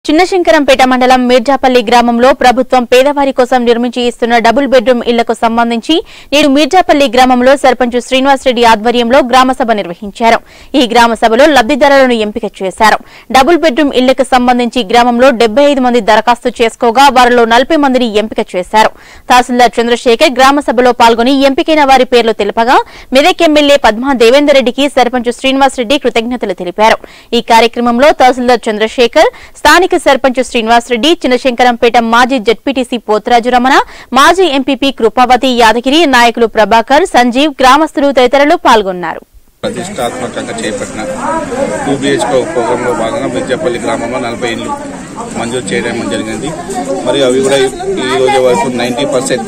చిన్నశంకరంపేట మండలం మీర్జాపల్లి గ్రామంలో ప్రభుత్వం పేదవారి కోసం నిర్మించి ఇస్తున్న డబుల్ బెడ్రూమ్ ఇళ్లకు సంబంధించి నేడు మీర్జాపల్లి గ్రామంలో సర్పంచ్ శ్రీనివాసరెడ్డి ఆధ్వర్యంలో గ్రామ సభ నిర్వహించారు ఈ గ్రామ సభలో లబ్దిదారులను ఎంపిక చేశారు డబుల్ బెడ్రూమ్ ఇళ్లకు సంబంధించి గ్రామంలో డెబ్బై మంది దరఖాస్తు చేసుకోగా వారిలో నలభై మందిని ఎంపిక చేశారు తహసీల్దార్ చంద్రశేఖర్ గ్రామ సభలో పాల్గొని ఎంపికైన వారి పేర్లు తెలుపగా మెదక్ ఎమ్మెల్యే పద్మా దేవేందర్ రెడ్డికి సర్పంచ్ శ్రీనివాసరెడ్డి కృతజ్ఞతలు తెలిపారు ఈ కార్యక్రమంలో తహసీల్దార్ చంద్రశేఖర్ స్థానిక సర్పంచ్ శ్రీనివాసరెడ్డి చిన్నశంకరంపేట మాజీ జడ్పీటీసీ పోతరాజు రమణ మాజీ ఎంపీపీ కృపావతి యాదగిరి నాయకులు ప్రభాకర్ సంజీవ్ గ్రామస్తులు తదితరులు పాల్గొన్నారు ప్రతిష్టాత్మకంగా చేపట్టిన టూ బిహెచ్కో ప్రోగ్రాంలో భాగంగా మిర్జాపల్లి గ్రామంలో నలభై ఇళ్లు మంజూరు చేయడం జరిగింది మరియు అవి కూడా ఈ రోజు వరకు నైంటీ పర్సెంట్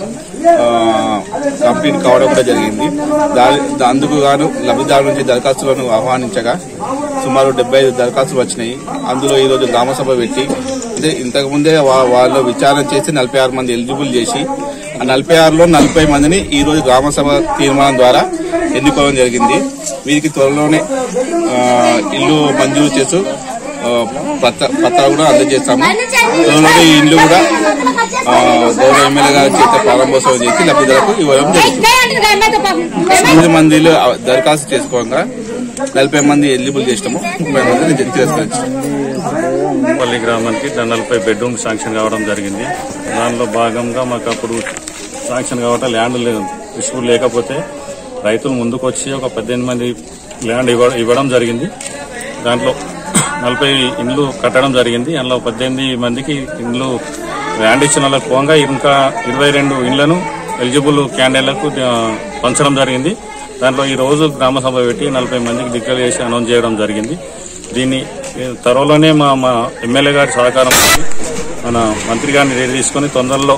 కంప్లీట్ కావడం కూడా జరిగింది దాని దా- అందుకు గాను లబ్ధిదారుల నుంచి దరఖాస్తులను ఆహ్వానించగా సుమారు డెబ్బై ఐదు దరఖాస్తులు వచ్చినాయి అందులో ఈ రోజు గ్రామ సభ పెట్టి అంటే ఇంతకు ముందే వా- వాళ్ళు విచారణ చేసి నలభై ఆరు మంది ఎలిజిబుల్ చేసి ఆ నలభై ఆరులో నలభై మందిని ఈ రోజు గ్రామ సభ తీర్మానం ద్వారా ఎన్నుకోవడం జరిగింది వీరికి త్వరలోనే ఆ, ఇల్లు మంజూరు చేస్తూ ఆ, పత్ర- పత్రాలు కూడా అందజేస్తాము త్వరలోనే ఈ ఇల్లు కూడా ఆ, గౌరవ ఎమ్మెల్యే గారి చేత ప్రారంభోత్సవం చేసి లబ్ధిదారులకు ఇవ్వడం జరుగుతుంది ఎనిమిది మందిలో దరఖాస్తు చేసుకోగా నలభై మంది ఎలిజిబుల్ చేసినాము ముప్పై మంది తిరస్కరించాము పల్లి గ్రామానికి నలభై బెడ్రూమ్ శాంక్షన్ కావడం జరిగింది దానిలో భాగంగా మాకు అప్పుడు శాంక్షన్ కావటం ల్యాండ్ లేదు ఇష్యూ లేకపోతే రైతులు ముందుకు వచ్చి ఒక పద్దెనిమిది మంది ల్యాండ్ ఇవ్వ ఇవ్వడం జరిగింది దాంట్లో నలభై ఇండ్లు కట్టడం జరిగింది అందులో పద్దెనిమిది మందికి ఇండ్లు ల్యాండ్ ఇచ్చిన వాళ్ళకి పోగా ఇంకా ఇరవై రెండు ఇండ్లను ఎలిజిబుల్ క్యాండిడేట్లకు ఆ, పంచడం జరిగింది దాంట్లో ఈ రోజు గ్రామ సభ పెట్టి నలభై మందికి డిక్లేర్ చేసి అనౌన్స్ చేయడం జరిగింది దీన్ని ఏ, త్వరలోనే మా మా ఎమ్మెల్యే గారి సహకారం మన మంత్రి గారిని రెడీ తీసుకొని తొందరలో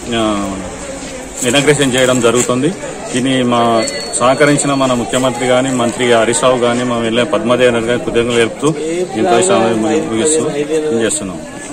ఇనాగ్రేషన్ చేయడం జరుగుతుంది దీన్ని మా సహకరించిన మన ముఖ్యమంత్రి గాని మంత్రి హరీష్ రావు గాని మా వెళ్ళే పద్మదేవన్ గారి కృతజ్ఞతలు తెలుపుతూ ఇంత విషయాన్ని ముగిస్తూ చేస్తున్నాం